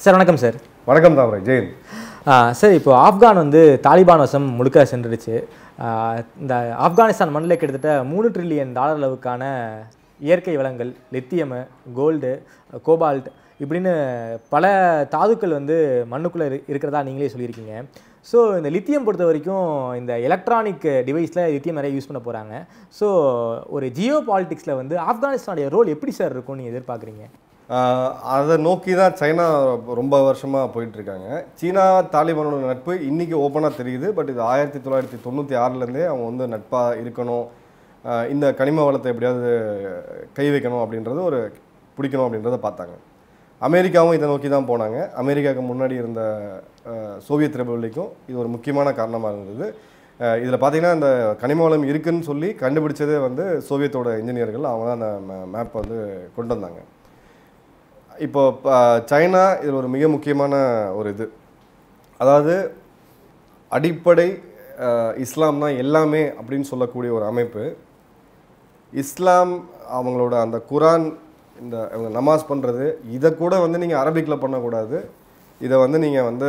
sir வணக்கம் sir வணக்கம் தாமரை ஜெயின் ஆ, sir இப்போ ஆப்கான் வந்து தாலிபான் வசம் முழுக்க சென்றுடுச்சு ஆ, இந்த ஆப்கானிஸ்தான் மண்ணில் கிட்டத்தட்ட மூணு ட்ரில்லியன் டாலர் அளவுக்கான இயற்கை வளங்கள் லித்தியமு கோல்டு கோபால்ட் இப்படின்னு பல தாதுக்கள் வந்து மண்ணுக்குள்ளே இரு இருக்கிறதா நீங்களே சொல்லியிருக்கீங்க ஸோ இந்த லித்தியம் பொறுத்த வரைக்கும் இந்த எலக்ட்ரானிக் டிவைஸில் லித்தியம் நிறைய யூஸ் பண்ண போகிறாங்க ஸோ ஒரு ஜியோ பாலிட்டிக்ஸில் வந்து ஆப்கானிஸ்தானுடைய ரோல் எப்படி சார் இருக்கும்னு நீங்கள் எதிர்பார்க்குறீங்க ஆஹ் அதை நோக்கி தான் சைனா ரொம்ப வருஷமாக போயிட்டு இருக்காங்க சீனா தாலிபானோட நட்பு இன்னைக்கு ஓப்பனாக தெரியுது பட் இது ஆயிரத்தி தொள்ளாயிரத்தி தொண்ணூற்றி ஆறுலேருந்தே அவங்க வந்து நட்பாக இருக்கணும் ஆஹ் இந்த கனிம வளத்தை எப்படியாவது கை வைக்கணும் அப்படின்றது ஒரு பிடிக்கணும் அப்படின்றத பார்த்தாங்க அமெரிக்காவும் இதை நோக்கி தான் போனாங்க அமெரிக்காவுக்கு முன்னாடி இருந்த ஆஹ் சோவியத் ரிபப்ளிக்கும் இது ஒரு முக்கியமான காரணமாக இருந்தது இதில் பார்த்தீங்கன்னா இந்த கனிம வளம் இருக்குன்னு சொல்லி கண்டுபிடிச்சதே வந்து சோவியத்தோட இன்ஜினியர்கள் அவங்க தான் அந்த மேப் வந்து கொண்டு வந்தாங்க இப்போ ப- சைனா இதில் ஒரு மிக முக்கியமான ஒரு இது அதாவது அடிப்படை அஹ், இஸ்லாம் தான் எல்லாமே அப்படின்னு சொல்லக்கூடிய ஒரு அமைப்பு இஸ்லாம் அவங்களோட அந்த குரான் இந்த அவங்க நமாஸ் பண்ணுறது இதை கூட வந்து நீங்கள் அரபிக்கில் பண்ணக்கூடாது இதை வந்து நீங்கள் வந்து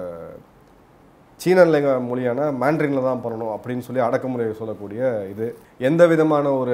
சீன லேங்க மொழியான மேண்ட்ரினில் தான் பண்ணணும் அப்படின்னு சொல்லி அடக்குமுறை சொல்லக்கூடிய இது எந்த விதமான ஒரு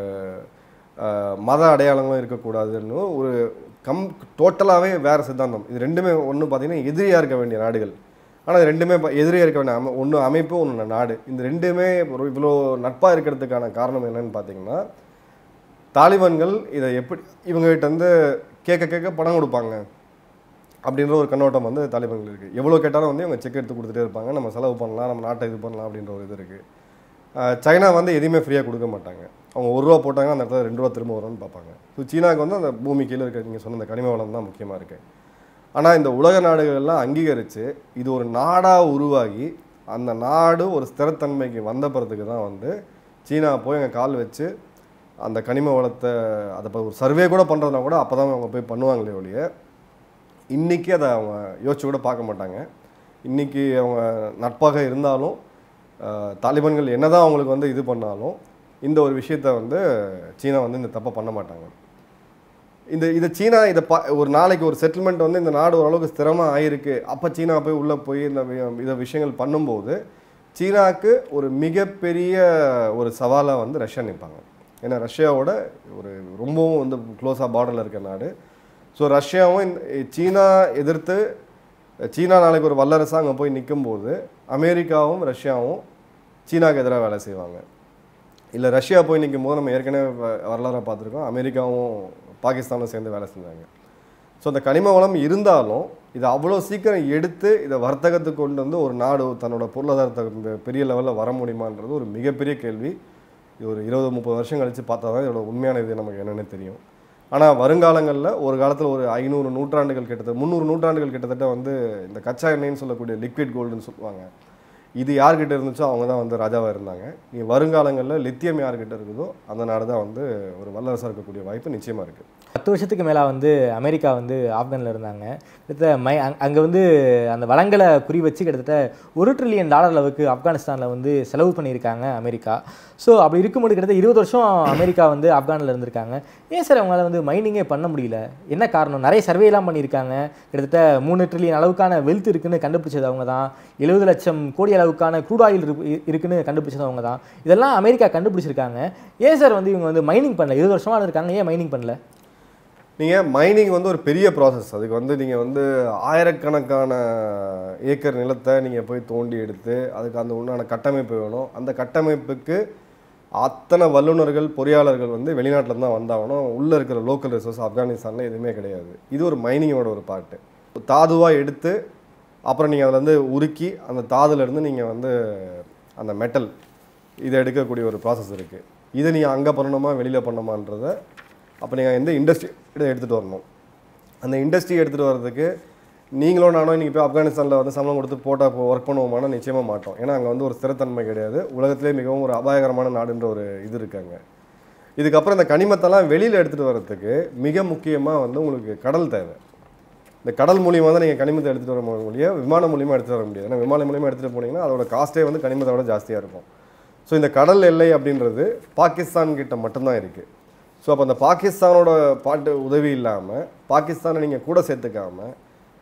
அஹ், மத அடையாளங்களும் இருக்கக்கூடாதுன்னு ஒரு கம் டோட்டலாகவே வேறு சித்தாந்தம் இது ரெண்டுமே ஒன்று பார்த்தீங்கன்னா எதிரியாக இருக்க வேண்டிய நாடுகள் ஆனால் இது ரெண்டுமே ப- எதிரியாக இருக்க வேண்டிய அமை ஒன்று அமைப்பு ஒன்று நாடு இந்த ரெண்டுமே ஒரு இவ்வளோ நட்பாக இருக்கிறதுக்கான காரணம் என்னன்னு பார்த்தீங்கன்னா தாலிபான்கள் இதை எப்படி இவங்ககிட்ட வந்து கேட்க கேட்க பணம் கொடுப்பாங்க அப்படின்ற ஒரு கண்ணோட்டம் வந்து தாலிபான்கள் இருக்குது எவ்வளோ கேட்டாலும் வந்து இவங்க செக் எடுத்து கொடுத்துட்டே இருப்பாங்க நம்ம செலவு பண்ணலாம் நம்ம நாட்டை இது பண்ணலாம் அப்படின்ற ஒரு இது இருக்குது சைனா வந்து எதையுமே ஃப்ரீயாக கொடுக்க மாட்டாங்க அவங்க ஒரு ரூபா போட்டாங்க அந்த இடத்துல ரெண்டு ரூபா திரும்ப வரும்னு பார்ப்பாங்க ஸோ சீனாவுக்கு வந்து அந்த பூமி கீழே இருக்க நீங்கள் சொன்ன அந்த கனிம வளம் தான் முக்கியமாக இருக்குது ஆனால் இந்த உலக நாடுகள் எல்லாம் அங்கீகரித்து இது ஒரு நாடாக உருவாகி அந்த நாடு ஒரு ஸ்திரத்தன்மைக்கு வந்த பிறத்துக்கு தான் வந்து சீனா போய் அங்கே கால் வச்சு அந்த கனிம வளத்தை அதை இப்போ ஒரு சர்வே கூட பண்ணுறதுனா கூட அப்போ தான் அவங்க போய் பண்ணுவாங்களே ஒழிய இன்றைக்கி அதை அவங்க யோசிச்சு கூட பார்க்க மாட்டாங்க இன்றைக்கி அவங்க நட்பாக இருந்தாலும் அஹ், தாலிபான்கள் என்னதான் அவங்களுக்கு வந்து இது பண்ணாலும் இந்த ஒரு விஷயத்தை வந்து சீனா வந்து இந்த தப்பை பண்ண மாட்டாங்க இந்த இது சீனா இதை பா ஒரு நாளைக்கு ஒரு செட்டில்மெண்ட் வந்து இந்த நாடு ஓரளவுக்கு ஸ்திரமாக ஆயிருக்கு அப்போ சீனா போய் உள்ளே போய் இந்த வி- இதை விஷயங்கள் பண்ணும்போது சீனாவுக்கு ஒரு மிகப்பெரிய ஒரு சவாலாக வந்து ரஷ்யா நிற்பாங்க ஏன்னா ரஷ்யாவோட ஒரு ரொம்பவும் வந்து க்ளோஸாக பார்டரில் இருக்க நாடு ஸோ ரஷ்யாவும் இந்த சீனா எதிர்த்து சீனா நாளைக்கு ஒரு வல்லரசாக அங்கே போய் நிற்கும்போது அமெரிக்காவும் ரஷ்யாவும் சீனாவுக்கு எதிராக வேலை செய்வாங்க இல்லை ரஷ்யா போய் நிற்கும் போது நம்ம ஏற்கனவே வ- வரலாறை பார்த்துருக்கோம் அமெரிக்காவும் பாகிஸ்தானும் சேர்ந்து வேலை செஞ்சாங்க ஸோ அந்த கனிம வளம் இருந்தாலும் இதை அவ்வளோ சீக்கிரம் எடுத்து இதை வர்த்தகத்துக்கு கொண்டு வந்து ஒரு நாடு தன்னோட பொருளாதாரத்தை பெ- பெரிய லெவலில் வர முடியுமான்றது ஒரு மிகப்பெரிய கேள்வி இது ஒரு இருபது முப்பது வருஷம் கழித்து பார்த்தா தான் இதோட உண்மையான இது நமக்கு என்னென்னு தெரியும் ஆனால் வருங்காலங்களில் ஒரு காலத்தில் ஒரு ஐநூறு நூற்றாண்டுகள் கிட்டத்தட்ட முந்நூறு நூற்றாண்டுகள் கிட்டத்தட்ட வந்து இந்த கச்சா எண்ணெய்ன்னு சொல்லக்கூடிய லிக்விட் கோல்டுன்னு சொல்லுவாங்க இது யார்கிட்ட இருந்துச்சோ அவங்க தான் வந்து ராஜாவாக இருந்தாங்க நீ வருங்காலங்களில் லித்தியம் யார்கிட்ட இருக்குதோ அந்த நாடு தான் வந்து ஒரு வல்லரசாக இருக்கக்கூடிய வாய்ப்பு நிச்சயமாக இருக்குது பத்து வருஷத்துக்கு மேலே வந்து அமெரிக்கா வந்து ஆப்கானில் இருந்தாங்க கிட்டத்தட்ட மை அங் அங்கே வந்து அந்த வளங்களை குறி வச்சு கிட்டத்தட்ட ஒரு ட்ரில்லியன் டாலர் அளவுக்கு ஆப்கானிஸ்தானில் வந்து செலவு பண்ணியிருக்காங்க அமெரிக்கா ஸோ அப்படி இருக்கும்போது கிட்டத்தட்ட இருபது வருஷம் அமெரிக்கா வந்து ஆப்கானில் இருந்திருக்காங்க ஏன் சார் அவங்களால வந்து மைனிங்கே பண்ண முடியல என்ன காரணம் நிறைய சர்வேலாம் பண்ணியிருக்காங்க கிட்டத்தட்ட மூணு ட்ரில்லியன் அளவுக்கான வெல்த் இருக்குன்னு கண்டுபிடிச்சது அவங்க தான் எழுபது லட்சம் கோடி அளவுக்கான க்ரூட் ஆயில் இருக்குன்னு கண்டுபிடிச்சது அவங்க தான் இதெல்லாம் அமெரிக்கா கண்டுபிடிச்சிருக்காங்க ஏன் சார் வந்து இவங்க வந்து மைனிங் பண்ணல இருபது வருஷமாக இருக்காங்க ஏன் மைனிங் பண்ணல நீங்கள் மைனிங் வந்து ஒரு பெரிய ப்ராசஸ் அதுக்கு வந்து நீங்கள் வந்து ஆயிரக்கணக்கான ஏக்கர் நிலத்தை நீங்கள் போய் தோண்டி எடுத்து அதுக்கு அந்த உண்டான கட்டமைப்பு வேணும் அந்த கட்டமைப்புக்கு அத்தனை வல்லுநர்கள் பொறியாளர்கள் வந்து வெளிநாட்டில் தான் வந்தாகணும் உள்ளே இருக்கிற லோக்கல் ரிசோர்ஸ் ஆப்கானிஸ்தானில் எதுவுமே கிடையாது இது ஒரு மைனிங்கோட ஒரு பாட்டு தாதுவாக எடுத்து அப்புறம் நீங்கள் அதில் வந்து உருக்கி அந்த தாதுலேருந்து நீங்கள் வந்து அந்த மெட்டல் இதை எடுக்கக்கூடிய ஒரு ப்ராசஸ் இருக்குது இதை நீங்கள் அங்கே பண்ணணுமா வெளியில் பண்ணணுமான்றதை அப்போ நீங்கள் எந்த இண்டஸ்ட்ரி எடுத்துகிட்டு வரணும் அந்த இண்டஸ்ட்ரி எடுத்துகிட்டு வர்றதுக்கு நீங்களும் நானும் இன்றைக்கி போய் ஆப்கானிஸ்தானில் வந்து சம்பளம் கொடுத்து போட்டால் ஒர்க் பண்ணுவோமானா நிச்சயமாக மாட்டோம் ஏன்னா அங்கே வந்து ஒரு ஸ்திரத்தன்மை கிடையாது உலகத்திலே மிகவும் ஒரு அபாயகரமான நாடுன்ற ஒரு இது இருக்காங்க இதுக்கப்புறம் இந்த கனிமத்தெல்லாம் வெளியில் எடுத்துகிட்டு வர்றதுக்கு மிக முக்கியமாக வந்து உங்களுக்கு கடல் தேவை இந்த கடல் மூலியமாக தான் நீங்கள் கனிமத்தை எடுத்துகிட்டு வர முடியும் விமானம் மூலியமாக எடுத்துகிட்டு வர முடியாது ஏன்னா விமானம் மூலியமாக எடுத்துகிட்டு போனீங்கன்னா அதோட காஸ்ட்டே வந்து கனிமத்தை விட ஜாஸ்தியாக இருக்கும் ஸோ இந்த கடல் எல்லை அப்படின்றது பாகிஸ்தான் கிட்ட மட்டும்தான் இருக்குது ஸோ அப்போ அந்த பாகிஸ்தானோட பாட்டு உதவி இல்லாமல் பாகிஸ்தானை நீங்கள் கூட சேர்த்துக்காம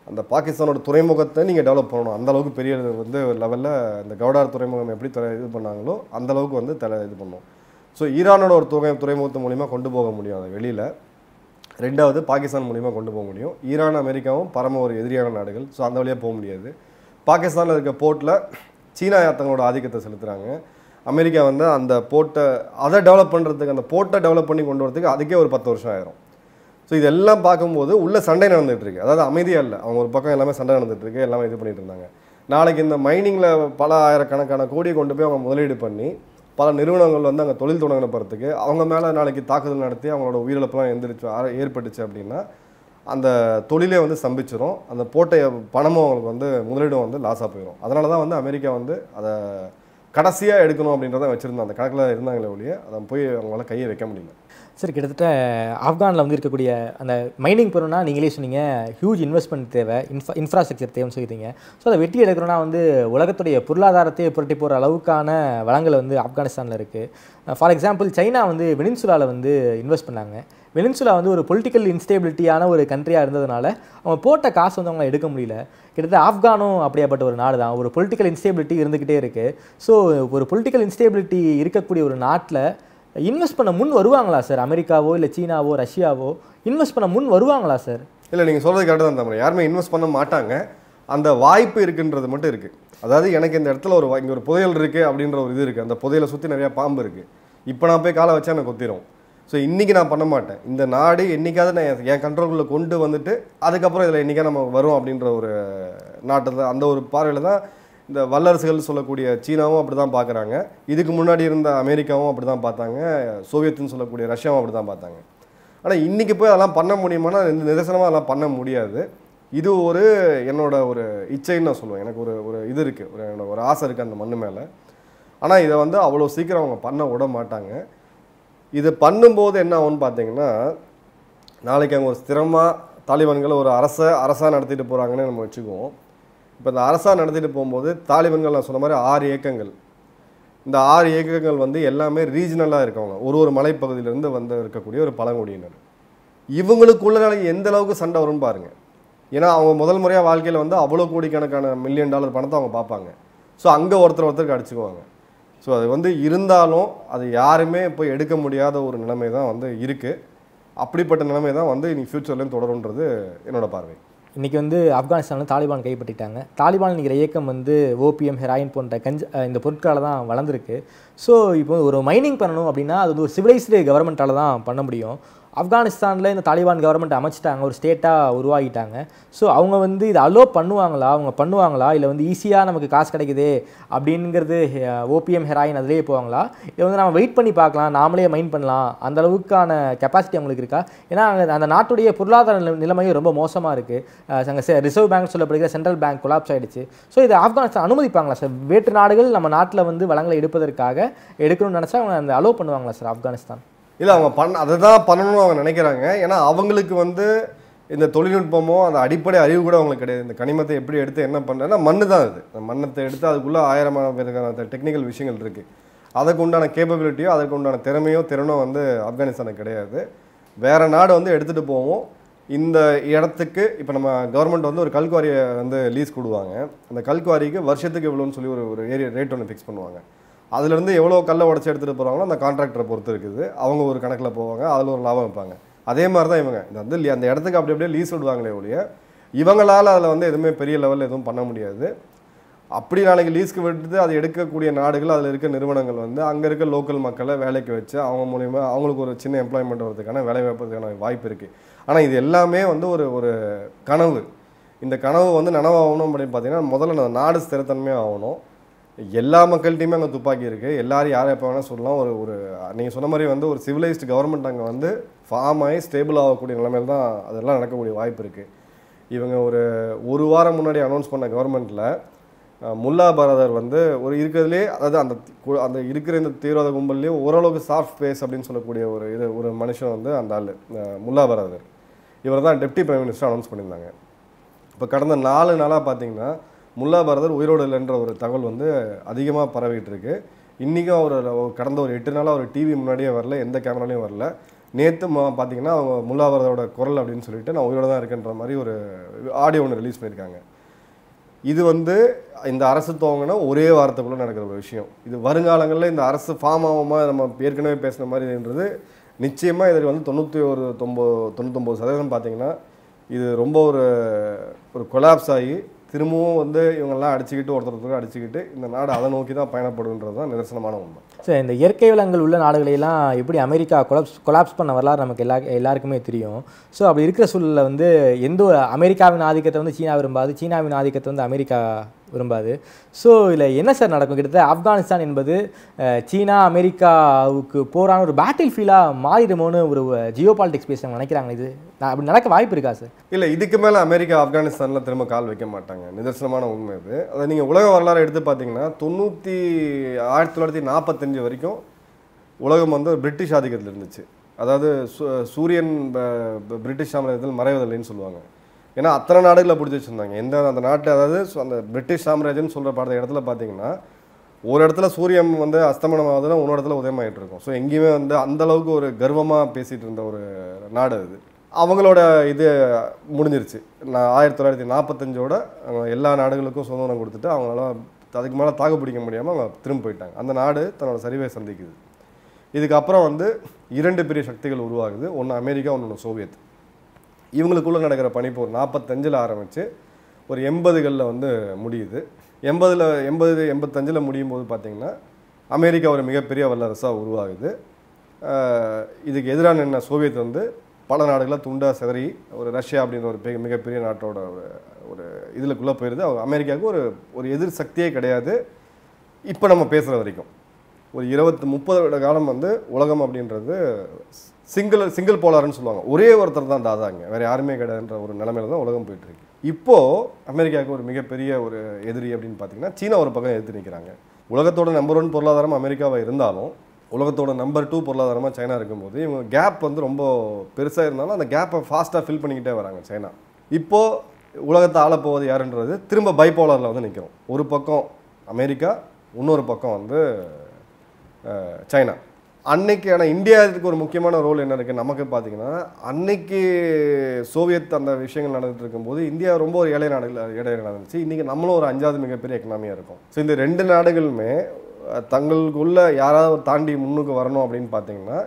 அந்த பாகிஸ்தானோட துறைமுகத்தை நீங்கள் டெவலப் பண்ணணும் அந்த அளவுக்கு பெரிய வந்து லெவலில் இந்த கவுடார் துறைமுகம் எப்படி தர இது பண்ணாங்களோ அந்த அளவுக்கு வந்து தலை இது பண்ணணும் ஸோ ஈரானோட ஒரு துறை துறைமுகத்து மூலிமா கொண்டு போக முடியும் அதை வெளியில் ரெண்டாவது பாகிஸ்தான் மூலிமா கொண்டு போக முடியும் ஈரான் அமெரிக்காவும் பரம ஒரு எதிரியான நாடுகள் ஸோ அந்த வழியாக போக முடியாது பாகிஸ்தானில் இருக்க போர்ட்டில் சீனா தங்களோட ஆதிக்கத்தை செலுத்துகிறாங்க அமெரிக்கா வந்து அந்த போர்ட்டை அதை டெவலப் பண்ணுறதுக்கு அந்த போர்ட்டை டெவலப் பண்ணி கொண்டு வரதுக்கு அதுக்கே ஒரு பத்து வருஷம் ஆயிரும் ஸோ இதெல்லாம் பார்க்கும்போது உள்ள சண்டை நடந்துட்டு இருக்கு அதாவது அமைதியாக இல்லை அவங்க ஒரு பக்கம் எல்லாமே சண்டை நடந்துட்டு இருக்கு எல்லாமே இது பண்ணிட்டு இருந்தாங்க நாளைக்கு இந்த மைனிங்கில் பல ஆயிரக்கணக்கான கோடியை கொண்டு போய் அவங்க முதலீடு பண்ணி பல நிறுவனங்கள் வந்து அங்கே தொழில் தொடங்கின போகிறதுக்கு அவங்க மேலே நாளைக்கு தாக்குதல் நடத்தி அவங்களோட உயிரிழப்புலாம் எந்திரிச்சு ஆ- ஏற்பட்டுச்சு அப்படின்னா அந்த தொழிலே வந்து ஸ்தம்பிச்சிரும் அந்த போட்ட பணமும் அவங்களுக்கு வந்து முதலீடும் வந்து லாஸாக போயிடும் அதனால தான் வந்து அமெரிக்கா வந்து அதை கடைசியாக எடுக்கணும் அப்படின்றத வச்சுருந்தாங்க அந்த கணக்கில் இருந்தாங்களே ஒழிய அதை போய் அவங்களால கையை வைக்க முடியல சரி கிட்டத்தட்ட ஆப்கானில் வந்து இருக்கக்கூடிய அந்த மைனிங் போகிறோம்னா நீங்களே சொன்னீங்க ஹியூஜ் இன்வெஸ்ட்மெண்ட் தேவை இன்ஃப்ரா இன்ஃப்ராஸ்ட்ரக்சர் தேவைன்னு சொல்லிட்டீங்க ஸோ அதை வெட்டி எடுக்கிறோன்னா வந்து உலகத்துடைய பொருளாதாரத்தையே புரட்டி போகிற அளவுக்கான வளங்கள் வந்து ஆப்கானிஸ்தானில் இருக்குது ஃபார் எக்ஸாம்பிள் சைனா வந்து வெனின்சுலாவில் வந்து இன்வெஸ்ட் பண்ணாங்க வெனின்சுலா வந்து ஒரு பொலிட்டிக்கல் இன்ஸ்டேபிலிட்டியான ஒரு கண்ட்ரியாக இருந்ததுனால அவங்க போட்ட காசு வந்து அவங்களால எடுக்க முடியல கிட்டத்தட்ட ஆப்கானும் அப்படியாப்பட்ட ஒரு நாடு தான் ஒரு பொலிட்டிக்கல் இன்ஸ்டேபிலிட்டி இருந்துக்கிட்டே இருக்குது ஸோ ஒரு பொலிட்டிக்கல் இன்ஸ்டேபிலிட்டி இருக்கக்கூடிய ஒரு நாட்டில் இன்வெஸ்ட் பண்ண முன் வருவாங்களா சார் அமெரிக்காவோ இல்லை சீனாவோ ரஷ்யாவோ இன்வெஸ்ட் பண்ண முன் வருவாங்களா சார் இல்லை நீங்கள் சொல்கிறது கரெக்டாக தான் தமிழ் யாருமே இன்வெஸ்ட் பண்ண மாட்டாங்க அந்த வாய்ப்பு இருக்குன்றது மட்டும் இருக்குது அதாவது எனக்கு இந்த இடத்துல ஒரு வா- இங்க ஒரு புதையல் இருக்குது அப்படின்ற ஒரு இது இருக்குது அந்த புதையலை சுற்றி நிறையா பாம்பு இருக்குது இப்போ நான் போய் காலை வச்சா எனக்கு கொத்திரும் ஸோ இன்றைக்கி நான் பண்ண மாட்டேன் இந்த நாடு என்னைக்காவது நான் என்- என் கண்ட்ரோலுக்குள்ளே கொண்டு வந்துட்டு அதுக்கப்புறம் இதில் என்றைக்கா நம்ம வரும் அப்படின்ற ஒரு நாட்டில் தான் அந்த ஒரு பார்வையில் தான் இந்த வல்லரசுகள் சொல்லக்கூடிய சீனாவும் அப்படி தான் பார்க்குறாங்க இதுக்கு முன்னாடி இருந்த அமெரிக்காவும் அப்படி தான் பார்த்தாங்க சோவியத்துன்னு சொல்லக்கூடிய ரஷ்யாவும் அப்படி தான் பார்த்தாங்க ஆனால் இன்றைக்கி போய் அதெல்லாம் பண்ண முடியுமானா இந்த நிதர்சனமாக அதெல்லாம் பண்ண முடியாது இது ஒரு என்னோட ஒரு இச்சைன்னு நான் சொல்லுவேன் எனக்கு ஒரு ஒரு இது இருக்குது ஒரு என்னோட ஒரு ஆசை இருக்குது அந்த மண்ணு மேலே ஆனால் இதை வந்து அவ்வளோ சீக்கிரம் அவங்க பண்ண விட மாட்டாங்க இது பண்ணும்போது என்ன ஆகும்னு பார்த்தீங்கன்னா நாளைக்கு அவங்க ஒரு ஸ்திரமாக தாலிபான்களை ஒரு அரச அரசாக நடத்திட்டு போகிறாங்கன்னு நம்ம வச்சுக்குவோம் இப்போ இந்த அரசாக நடத்திட்டு போகும்போது தாலிபான்கள் நான் சொன்ன மாதிரி ஆறு இயக்கங்கள் இந்த ஆறு இயக்கங்கள் வந்து எல்லாமே ரீஜனலாக இருக்கவங்க ஒரு ஒரு மலைப்பகுதியிலேருந்து வந்து இருக்கக்கூடிய ஒரு பழங்குடியினர் இவங்களுக்குள்ள எந்த அளவுக்கு சண்டை வரும்னு பாருங்க ஏன்னா அவங்க முதல் முறையாக வாழ்க்கையில் வந்து அவ்வளோ கோடிக்கணக்கான மில்லியன் டாலர் பணத்தை அவங்க பார்ப்பாங்க ஸோ அங்கே ஒருத்தர் ஒருத்தருக்கு அடிச்சுக்குவாங்க ஸோ அது வந்து இருந்தாலும் அது யாருமே போய் எடுக்க முடியாத ஒரு நிலைமை தான் வந்து இருக்குது அப்படிப்பட்ட நிலைமை தான் வந்து இனி ஃப்யூச்சர்லேயும் தொடரும்ன்றது என்னோட பார்வை இன்றைக்கி வந்து ஆப்கானிஸ்தானில் தாலிபான் கைப்பற்றிட்டாங்க தாலிபான் நிற்கிற இயக்கம் வந்து ஓபிஎம் ஹெராயின் போன்ற கஞ்ச அஹ் இந்த பொருட்களால் தான் வளர்ந்துருக்கு ஸோ இப்போ ஒரு மைனிங் பண்ணணும் அப்படின்னா அது வந்து ஒரு சிவிலைஸ்டு கவர்மெண்ட்டால் தான் பண்ண முடியும் ஆப்கானிஸ்தானில் இந்த தாலிபான் கவர்மெண்ட் அமைச்சிட்டாங்க ஒரு ஸ்டேட்டாக உருவாகிட்டாங்க ஸோ அவங்க வந்து இதை அலோ பண்ணுவாங்களா அவங்க பண்ணுவாங்களா இல்லை வந்து ஈஸியாக நமக்கு காசு கிடைக்குதே அப்படிங்கிறது ஓபிஎம் ஹெராயின் அதிலேயே போவாங்களா இதை வந்து நம்ம வெயிட் பண்ணி பார்க்கலாம் நாமளே மைண்ட் பண்ணலாம் அந்த அளவுக்கான கெப்பாசிட்டி அவங்களுக்கு இருக்கா ஏன்னா அங்க அந்த நாட்டுடைய பொருளாதார நில- நிலைமையும் ரொம்ப மோசமாக இருக்குது அங்கே ரிசர்வ் பேங்க் சொல்லப்படுகிற சென்ட்ரல் பேங்க் கொலாப்ஸ் ஆயிடுச்சு ஸோ இதை ஆப்கானிஸ்தான் அனுமதிப்பாங்களா சார் வேற்று நாடுகள் நம்ம நாட்டில் வந்து வளங்களை எடுப்பதற்காக எடுக்கணும்னு நினச்சா அவங்க அந்த அலோவ் பண்ணுவாங்களா சார் ஆப்கானிஸ்தான் இல்லை அவங்க பண்ண அதை தான் பண்ணணும்னு அவங்க நினைக்கிறாங்க ஏன்னா அவங்களுக்கு வந்து இந்த தொழில்நுட்பமோ அந்த அடிப்படை அறிவு கூட அவங்களுக்கு கிடையாது இந்த கனிமத்தை எப்படி எடுத்து என்ன பண்ணுறேன்னா மண்ணு தான் அது அந்த மண்ணத்தை எடுத்து அதுக்குள்ளே ஆயிரமான விதமான டெக்னிக்கல் விஷயங்கள் இருக்குது அதுக்கு உண்டான கேப்பபிலிட்டியோ அதுக்கு உண்டான திறமையோ திறனோ வந்து ஆப்கானிஸ்தானுக்கு கிடையாது வேறு நாடு வந்து எடுத்துகிட்டு போவோம் இந்த இடத்துக்கு இப்போ நம்ம கவர்மெண்ட் வந்து ஒரு கல்குவாரியை வந்து லீஸ் கொடுவாங்க அந்த கல்குவாரிக்கு வருஷத்துக்கு எவ்வளோன்னு சொல்லி ஒரு ஒரு ஏரியா ரேட் ஒன்று ஃபிக்ஸ் பண்ணுவாங்க அதுலேருந்து எவ்வளோ கல்லை உடச்சி எடுத்துகிட்டு போகிறாங்களோ அந்த கான்ட்ராக்டரை பொறுத்து இருக்குது அவங்க ஒரு கணக்கில் போவாங்க அதில் ஒரு லாபம் வைப்பாங்க அதே மாதிரி தான் இவங்க இந்த வந்து லி- அந்த இடத்துக்கு அப்படி அப்படியே லீஸ் விடுவாங்களே ஒழிய இவங்களால் அதில் வந்து எதுவுமே பெரிய லெவலில் எதுவும் பண்ண முடியாது அப்படி நாளைக்கு லீஸ்க்கு விட்டு அது எடுக்கக்கூடிய நாடுகள் அதில் இருக்க நிறுவனங்கள் வந்து அங்கே இருக்க லோக்கல் மக்களை வேலைக்கு வச்சு அவங்க மூலிமா அவங்களுக்கு ஒரு சின்ன எம்ப்ளாய்மெண்ட் வரதுக்கான வேலை வாய்ப்புக்கான வாய்ப்பு இருக்குது ஆனால் இது எல்லாமே வந்து ஒரு ஒரு கனவு இந்த கனவு வந்து நனவாகணும் அப்படின்னு பார்த்தீங்கன்னா முதல்ல அந்த நாடு ஸ்திரத்தன்மையாக ஆகணும் எல்லா மக்கள்கிட்டையுமே அங்கே துப்பாக்கி இருக்குது எல்லாரும் யாரை எப்போ வேணால் சொல்லலாம் ஒரு ஒரு நீங்கள் சொன்ன மாதிரி வந்து ஒரு சிவிலைஸ்டு கவர்மெண்ட் அங்கே வந்து ஃபார்ம் ஆகி ஸ்டேபிள் ஆகக்கூடிய நிலைமையில் தான் அதெல்லாம் நடக்கக்கூடிய வாய்ப்பு இருக்குது இவங்க ஒரு ஒரு வாரம் முன்னாடி அனௌன்ஸ் பண்ண கவர்மெண்ட்டில் முல்லா பரதர் வந்து ஒரு இருக்கிறதுலே அதாவது அந்த கு- அந்த இருக்கிற இந்த தீவிரவாத கும்பல்லையே ஓரளவுக்கு சாஃப்ட் ஃபேஸ் அப்படின்னு சொல்லக்கூடிய ஒரு இது ஒரு மனுஷன் வந்து அந்த ஆள் முல்லா பரதர் இவர் தான் டெப்டி பிரைம் மினிஸ்டர் அனௌன்ஸ் பண்ணியிருந்தாங்க இப்போ கடந்த நாலு நாளாக பார்த்தீங்கன்னா முல்லா பரதர் உயிரோடு இல்லைன்ற ஒரு தகவல் வந்து அதிகமாக பரவிட்டு இருக்கு இன்றைக்கும் அவர் கடந்த ஒரு எட்டு நாளாக ஒரு டிவி முன்னாடியே வரல எந்த கேமராலையும் வரல நேற்று பார்த்தீங்கன்னா அவங்க முல்லாவரதோட குரல் அப்படின்னு சொல்லிட்டு நான் உயிரோட தான் இருக்கேன்ற மாதிரி ஒரு ஆடியோ ஒன்று ரிலீஸ் பண்ணியிருக்காங்க இது வந்து இந்த அரசு துவங்கின ஒரே வாரத்துக்குள்ளே நடக்கிற ஒரு விஷயம் இது வருங்காலங்களில் இந்த அரசு ஃபார்ம் ஆகுமா நம்ம ஏற்கனவே பேசின மாதிரின்றது நிச்சயமாக இதில் வந்து தொண்ணூற்றி ஒரு தொம்பது தொண்ணூத்தொம்பது சதவீதம் பார்த்தீங்கன்னா இது ரொம்ப ஒரு ஒரு கொலாப்ஸ் ஆகி திரும்பவும் வந்து இவங்கெல்லாம் அடிச்சுக்கிட்டு ஒருத்தர் ஒருத்தர் அடிச்சுக்கிட்டு இந்த நாடு அதை நோக்கி தான் பயணப்படுன்றது தான் நிதர்சனமான உண்மை சார் இந்த இயற்கை வளங்கள் உள்ள நாடுகளையெல்லாம் எப்படி அமெரிக்கா கொலாப்ஸ் கொலாப்ஸ் பண்ண வரலாறு நமக்கு எல்லா எல்லாருக்குமே தெரியும் ஸோ அப்படி இருக்கிற சூழலில் வந்து எந்த ஒரு அமெரிக்காவின் ஆதிக்கத்தை வந்து சீனா விரும்பாது சீனாவின் ஆதிக்கத்தை வந்து அமெரிக்கா விரும்பாது ஸோ இதில் என்ன சார் நடக்கும் கிட்டத்தட்ட ஆப்கானிஸ்தான் என்பது அஹ், சீனா அமெரிக்காவுக்கு போரான ஒரு பேட்டில் ஃபீலாக மாறிடுமோன்னு ஒரு ஜியோ பாலிடிக்ஸ் பேசுகிறவங்க நினைக்கிறாங்க இது நான் அப்படி நடக்க வாய்ப்பு இருக்கா சார் இல்லை இதுக்கு மேலே அமெரிக்கா ஆப்கானிஸ்தானில் திரும்ப கால் வைக்க மாட்டாங்க நிதர்சனமான உண்மை இது அதை நீங்கள் உலக வரலாறு எடுத்து பார்த்தீங்கன்னா தொண்ணூற்றி ஆயிரத்தி தொள்ளாயிரத்தி நாற்பத்தஞ்சு வரைக்கும் உலகம் வந்து பிரிட்டிஷ் ஆதிக்கத்தில் இருந்துச்சு அதாவது சூ- சூரியன் ப- ப- பிரிட்டிஷ் சாம்ராஜ்யத்தில் மறைவதில்லைன்னு சொல்லுவாங்க ஏன்னா அத்தனை நாடுகளை பிடிச்சி வச்சுருந்தாங்க எந்த அந்த நாட்டு அதாவது சு- அந்த பிரிட்டிஷ் சாம்ராஜ்யம்னு சொல்கிற பார்த்த இடத்துல பார்த்தீங்கன்னா ஒரு இடத்துல சூரியன் வந்து அஸ்தமனம் ஆகுதுன்னா இன்னொரு இடத்துல உதயமாயிட்டு இருக்கும் ஸோ எங்கேயுமே வந்து அந்த அளவுக்கு ஒரு கர்வமாக பேசிகிட்டு இருந்த ஒரு நாடு அது அவங்களோட இது முடிஞ்சிருச்சு நான் ஆயிரத்தி தொள்ளாயிரத்தி நாற்பத்தஞ்சோட எல்லா நாடுகளுக்கும் சுதந்திரம் கொடுத்துட்டு அவங்களால அதுக்கு மேலே தாக்கு பிடிக்க முடியாமல் அவங்க திரும்ப போயிட்டாங்க அந்த நாடு தன்னோட சரிவை சந்திக்குது இதுக்கப்புறம் வந்து இரண்டு பெரிய சக்திகள் உருவாகுது ஒன்று அமெரிக்கா ஒன்று சோவியத் இவங்களுக்குள்ளே நடக்கிற பனிப்போர் நாற்பத்தஞ்சில் ஆரம்பித்து ஒரு எண்பதுகளில் வந்து முடியுது எண்பதில் எண்பது எண்பத்தஞ்சில் முடியும் போது பார்த்தீங்கன்னா அமெரிக்கா ஒரு மிகப்பெரிய வல்லரசாக உருவாகுது ஆஹ் இதுக்கு எதிராக நின்ன சோவியத் வந்து பல நாடுகளை துண்டா சிதறி ஒரு ரஷ்யா அப்படின்ற ஒரு பெரிய மிகப்பெரிய நாட்டோட ஒரு ஒரு இதுலக்குள்ளே போயிடுது அவங்க அமெரிக்காவுக்கு ஒரு ஒரு எதிர் சக்தியே கிடையாது இப்போ நம்ம பேசுகிற வரைக்கும் ஒரு இருபத்து முப்பது வருட காலம் வந்து உலகம் அப்படின்றது சிங்கிள் சிங்கிள் போலார்னு சொல்லுவாங்க ஒரே ஒருத்தர் தான் தாதாங்க வேற யாருமே கிடையாதுன்ற ஒரு நிலைமையில தான் உலகம் போயிட்டு இருக்கு இப்போ அமெரிக்காவுக்கு ஒரு மிகப்பெரிய ஒரு எதிரி அப்படின்னு பார்த்தீங்கன்னா சீனா ஒரு பக்கம் எதிர்த்து நிற்கிறாங்க உலகத்தோட நம்பர் ஒன் பொருளாதாரம் அமெரிக்காவா இருந்தாலும் உலகத்தோட நம்பர் டூ பொருளாதாரமாக சைனா இருக்கும்போது இவங்க கேப் வந்து ரொம்ப பெருசாக இருந்தாலும் அந்த கேப்பை ஃபாஸ்ட்டாக ஃபில் பண்ணிக்கிட்டே வராங்க சைனா இப்போ உலகத்தை ஆளப்போவது யாருன்றது திரும்ப பைபோலரில் வந்து நிற்கிறோம் ஒரு பக்கம் அமெரிக்கா இன்னொரு பக்கம் வந்து அஹ், சைனா அன்னைக்கு ஆனால் இந்தியாவுக்கு ஒரு முக்கியமான ரோல் என்ன இருக்குது நமக்கு பார்த்தீங்கன்னா அன்னைக்கு சோவியத் அந்த விஷயங்கள் நடந்துட்டு இருக்கும்போது இந்தியா ரொம்ப ஒரு ஏழை நாடுகள் இடையில நடந்துச்சு இன்றைக்கி நம்மளும் ஒரு அஞ்சாவது மிகப்பெரிய எக்கனாமியாக இருக்கும் ஸோ இந்த ரெண்டு நாடுகளுமே அஹ், தங்களுக்குள்ள யாராவது தாண்டி முன்னுக்கு வரணும் அப்படின்னு பார்த்தீங்கன்னா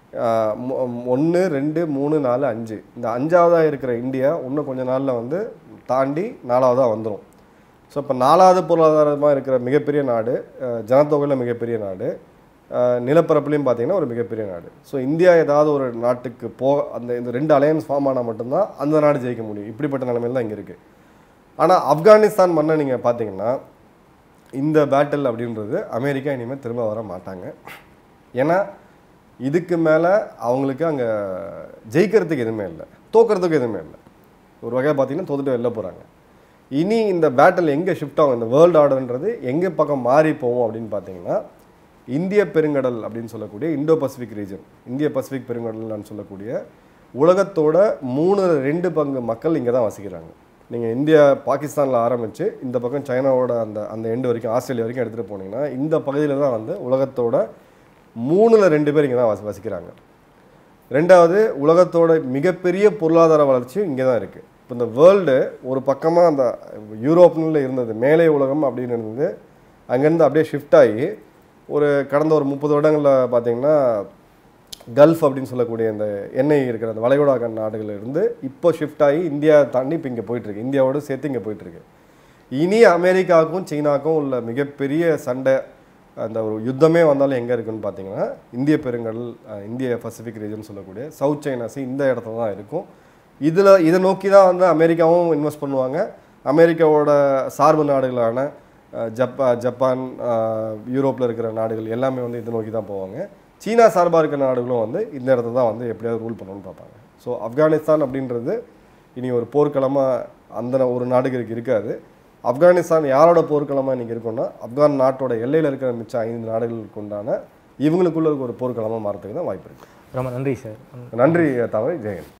ஒன்று ரெண்டு மூணு நாலு அஞ்சு இந்த அஞ்சாவதாக இருக்கிற இந்தியா இன்னும் கொஞ்ச நாளில் வந்து தாண்டி நாலாவதாக வந்துடும் ஸோ இப்போ நாலாவது பொருளாதாரமாக இருக்கிற மிகப்பெரிய நாடு அஹ், ஜனத்தொகையில் மிகப்பெரிய நாடு அஹ், நிலப்பரப்புலையும் பார்த்தீங்கன்னா ஒரு மிகப்பெரிய நாடு ஸோ இந்தியா ஏதாவது ஒரு நாட்டுக்கு போ அந்த இந்த ரெண்டு அலையன்ஸ் ஃபார்ம் ஆனால் மட்டும்தான் அந்த நாடு ஜெயிக்க முடியும் இப்படிப்பட்ட நிலைமையில் தான் இங்கே இருக்குது ஆனால் ஆப்கானிஸ்தான் மண்ணை நீங்கள் பார்த்தீங்கன்னா இந்த பேட்டில் அப்படின்றது அமெரிக்கா இனிமேல் திரும்ப வர மாட்டாங்க ஏன்னா இதுக்கு மேலே அவங்களுக்கு அங்கே ஜெயிக்கிறதுக்கு எதுவுமே இல்லை தோக்கிறதுக்கு எதுவுமே இல்லை ஒரு வகையாக பார்த்தீங்கன்னா தோத்துட்டு வெளில போகிறாங்க இனி இந்த பேட்டில் எங்கே ஷிஃப்ட் ஆகும் இந்த வேர்ல்டு ஆர்டர்ன்றது எங்கே பக்கம் மாறி போகும் அப்படின்னு பார்த்தீங்கன்னா இந்திய பெருங்கடல் அப்படின்னு சொல்லக்கூடிய இந்தோ பசிபிக் ரீஜன் இந்திய பசிபிக் பெருங்கடல்னு சொல்லக்கூடிய உலகத்தோட மூணு ரெண்டு பங்கு மக்கள் இங்கே தான் வசிக்கிறாங்க நீங்கள் இந்தியா பாகிஸ்தானில் ஆரம்பித்து இந்த பக்கம் சைனாவோட அந்த அந்த எண்டு வரைக்கும் ஆஸ்திரேலியா வரைக்கும் எடுத்துகிட்டு போனீங்கன்னா இந்த பகுதியில் தான் வந்து உலகத்தோட மூணில் ரெண்டு பேர் இங்கே தான் வசி வசிக்கிறாங்க ரெண்டாவது உலகத்தோட மிகப்பெரிய பொருளாதார வளர்ச்சியும் இங்கே தான் இருக்குது இப்போ இந்த வேர்ல்டு ஒரு பக்கமாக அந்த யூரோப்னில் இருந்தது மேலே உலகம் அப்படின்னு இருந்தது அங்கேருந்து அப்படியே ஷிஃப்ட் ஆகி ஒரு கடந்த ஒரு முப்பது வருடங்களில் பார்த்தீங்கன்னா கல்ஃப் அப்படின்னு சொல்லக்கூடிய இந்த எண்ணெய் இருக்கிற அந்த வளைகுடா கண் நாடுகள் இருந்து இப்போ ஷிஃப்ட் ஆகி இந்தியா தாண்டி இப்போ இங்கே போயிட்டுருக்கு இந்தியாவோட சேர்த்து இங்கே போயிட்டுருக்கு இனி அமெரிக்காவுக்கும் சீனாவுக்கும் உள்ள மிகப்பெரிய சண்டை அந்த ஒரு யுத்தமே வந்தாலும் எங்கே இருக்குன்னு பார்த்தீங்கன்னா இந்திய பெருங்கடல் அஹ், இந்திய பசிபிக் ரீஜன் சொல்லக்கூடிய சவுத் சைனா சி இந்த இடத்துல தான் இருக்கும் இதில் இதை நோக்கி தான் வந்து அமெரிக்காவும் இன்வெஸ்ட் பண்ணுவாங்க அமெரிக்காவோட சார்பு நாடுகளான அஹ், ஜப்பா ஜப்பான் யூரோப்பில் இருக்கிற நாடுகள் எல்லாமே வந்து இதை நோக்கி தான் போவாங்க சீனா சார்பாக இருக்கிற நாடுகளும் வந்து இந்த இடத்த தான் வந்து எப்படியாவது ரூல் பண்ணணும்னு பார்ப்பாங்க ஸோ ஆப்கானிஸ்தான் அப்படின்றது இனி ஒரு போர்க்களமாக அந்த ஒரு நாடுகளுக்கு இருக்காது ஆப்கானிஸ்தான் யாரோட போர்க்களமாக இன்றைக்கி இருக்கும்னா ஆப்கான் நாட்டோட எல்லையில் இருக்கிற மிச்சம் ஐந்து நாடுகளுக்கு உண்டான இவங்களுக்குள்ள இருக்க ஒரு போர்க்களமாக மாறதுக்கு தான் வாய்ப்பு இருக்குது ரொம்ப நன்றி சார் நன்றி தவறு ஜெயன்